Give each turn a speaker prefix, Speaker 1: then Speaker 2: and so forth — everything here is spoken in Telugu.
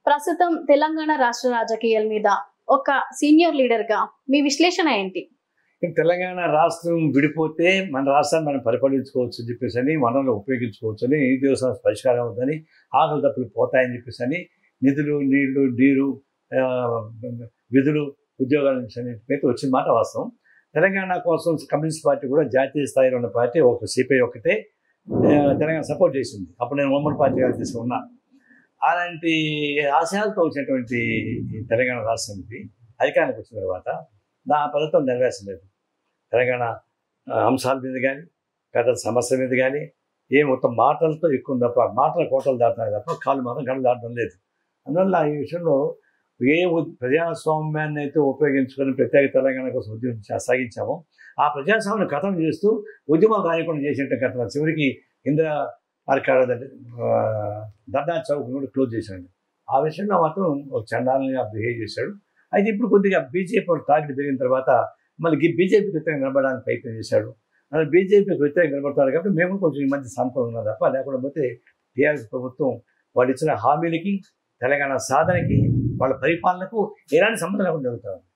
Speaker 1: ప్రస్తుతం తెలంగాణ రాష్ట్ర రాజకీయాల మీద ఒక సీనియర్ లీడర్ గా మీ విశ్లేషణ ఏంటి
Speaker 2: తెలంగాణ రాష్ట్రం విడిపోతే మన రాష్ట్రాన్ని మనం పరిపాలించుకోవచ్చు అని చెప్పేసి అని వనరులు ఉపయోగించుకోవచ్చు అని ఈ దివసం పరిష్కారం అవుతుందని ఆకలి తప్పులు పోతాయని చెప్పేసి అని నిధులు నీళ్లు నీరు ఆ, విధులు ఉద్యోగాల నుంచి అన్నింటిపైతే వచ్చిన మాట వాస్తవం తెలంగాణ కోసం కమ్యూనిస్ట్ పార్టీ కూడా జాతీయ స్థాయిలో ఉన్న పార్టీ ఒక సిపిఐ ఒకటే ఆ, తెలంగాణ సపోర్ట్ చేసింది అప్పుడు నేను ఉమ్మడి పార్టీగా తీసుకున్నా అలాంటి ఆశయాలతో వచ్చినటువంటి ఈ తెలంగాణ రాష్ట్రానికి అధికారానికి వచ్చిన తర్వాత నా పథకం నెరవేర్చలేదు తెలంగాణ ఆ, అంశాల మీద కానీ పెద్ద సమస్య మీద కానీ ఏ మొత్తం మాటలతో ఎక్కువ తప్ప మాటల కోటలు దాటుతాయి తప్ప కాళ్ళు మాత్రం గంటలు దాటడం లేదు అందువల్ల ఈ విషయంలో ఏ ఉ- ప్రజాస్వామ్యాన్ని అయితే ఉపయోగించుకొని ప్రత్యేక తెలంగాణ కోసం ఉద్యమం చా- సాగించామో ఆ ప్రజాస్వామ్యాన్ని కథం చేస్తూ ఉద్యమాలు రాయకుండా చేసినట్టు కథ చివరికి ఇందిరా అరకాడ ధర్నా చౌక్ కూడా క్లోజ్ చేశాడు ఆ విషయంలో మాత్రం ఒక చండాలంగా బిహేవ్ చేశాడు అయితే ఇప్పుడు కొద్దిగా బీజేపీ వాళ్ళు తాకిడి పెరిగిన తర్వాత మళ్ళీ బీజేపీకి వ్యతిరేకంగా నిలబడడానికి ప్రయత్నం చేశాడు అలా బీజేపీకి వ్యతిరేకంగా నిలబడతాడు కాబట్టి మేము కొంచెం ఈ మధ్య సానుకూలంగా ఉన్నాం తప్ప లేకుండా పోతే టీఆర్ఎస్ ప్రభుత్వం వాళ్ళు ఇచ్చిన హామీలకి తెలంగాణ సాధనకి వాళ్ళ పరిపాలనకు ఎలాంటి సంబంధం లేకుండా జరుగుతారు